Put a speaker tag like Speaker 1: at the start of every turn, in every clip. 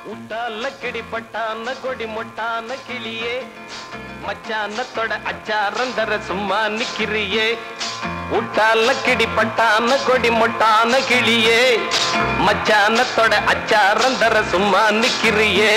Speaker 1: முட்டால கிடிப்பட்டான கொடி முட்டான கிளியே மச்சானத்தோட அச்சாரம் தர சும்மா நிக்கிறியே உட்டால கிடிப்பட்டான கொடி முட்டான கிளியே மச்சானத்தோட அச்சாரம் தர சும்மா நிக்கிறியே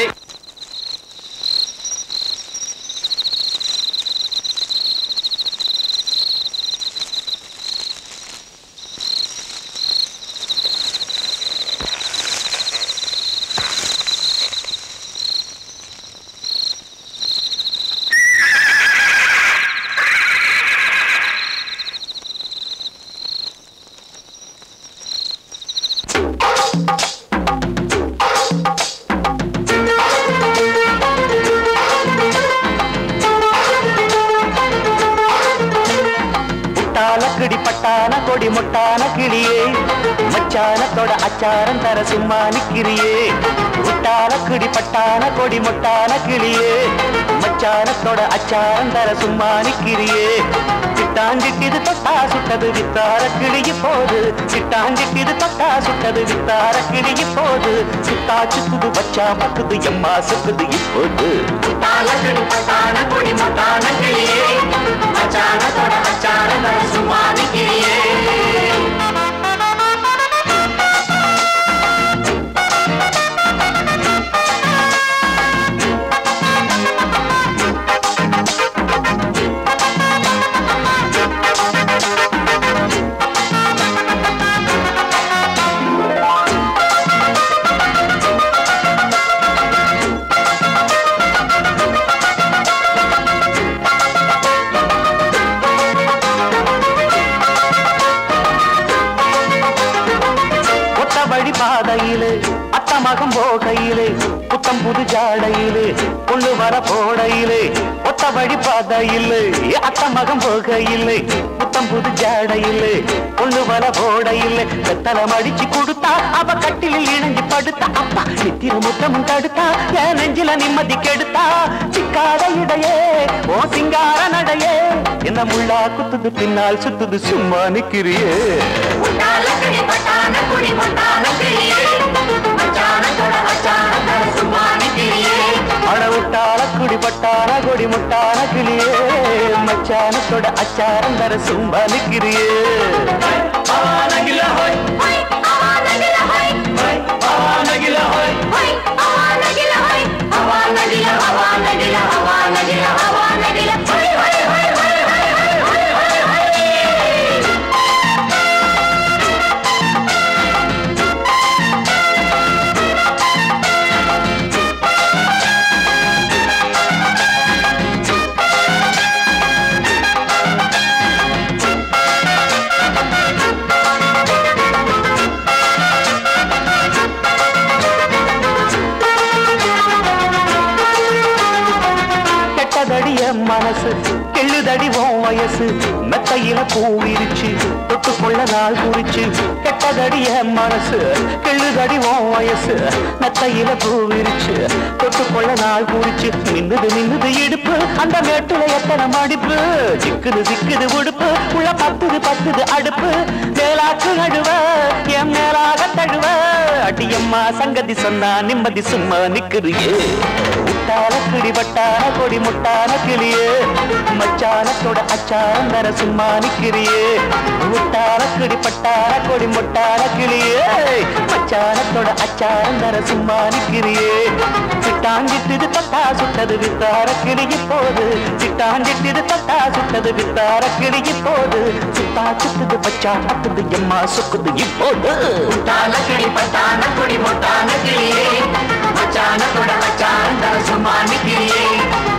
Speaker 2: முட்டால கிடி பட்டான கொடி முட்டான கிளியே மச்சானத்தோட அச்சாரம் தர சும்மா நிக்கிறியே முட்டால கிடி பட்டான கொடி முட்டான கிளியே மச்சானத்தோட அச்சாரம் தர சும்மா நிக்கிறியே சிட்டாஞ்சிக்கிது தொட்டா சுட்டது வித்தார கிளிய போது சிட்டாஞ்சிக்கிது தொட்டா சுட்டது வித்தார கிளிய போது சுத்தா சுத்துது வச்சா பக்குது எம்மா சுக்குது இப்போது ஒத்த வழி பாதையிலே அத்த மகம் போகையிலே புத்தம் புது ஜாடையிலே கொள்ளு வர போடையிலே ஒத்த வழி பாதையிலே அத்த மகம் போகையிலே புத்தம் புது ஜாடையிலே கொள்ளு வர போடையிலே வெத்தலம் அடிச்சு கொடுத்தா அவ கட்டிலில் இணைஞ்சு படுத்தா அப்பா நித்திர முத்தமும் தடுத்தா என் நெஞ்சில நிம்மதி கெடுத்தா சிக்காத இடையே ஓ சிங்கார நடையே என்ன முள்ளா குத்துது பின்னால் சுத்துது சும்மா நிக்கிறியே அடவுட்டால குடி பட்டான கொடி முட்டான கிளியே மச்சானத்தோட அச்சாரம் தர சும்மா நிக்கிறியே கெட்டதடி என் மனசு கெள்ளுதடி உன் வயசு மெத்தையில பூ விரிச்சு தொட்டுக்கொள்ள நாள் குறிச்சு கெட்டதடி என் மனசு கெள்ளுதடி உன் வயசு மெத்தையில பூ விரிச்சு தொட்டுக்கொள்ள நாள் குறிச்சு மின்னுது மின்னுது இடுப்பு அந்த மேட்டுல எத்தனை மடிப்பு சிக்குது சிக்குது உடுப்பு உள்ள பத்துது பத்துது அடுப்பு மேலாக்கு நடுவ என் மேலாக தழுவ அடியம்மா சங்கதி சொன்னா நிம்மதி சும்மா நிக்கிறியே முட்டான கிளி வட்டான கொடி முட்டான கிளியே மச்சானத்தோட அச்சாரம் தர சும்மா நிக்கிறியே முட்டான கிளி பட்டான கொடி முட்டான கிளியே மச்சானத்தோட அச்சாரம் தர சும்மா நிக்கிறியே சிட்டாஞ்சிட்டுது தொட்டா சுட்டது வித்தார கிளிய போது சிட்டாஞ்சிட்டுது தொட்டா சுட்டது வித்தார கிளிய போது சுத்தா சுத்துது பச்சா பத்துது எம்மா சுக்குது இப்போது
Speaker 3: சும்மா நிக்கிறியே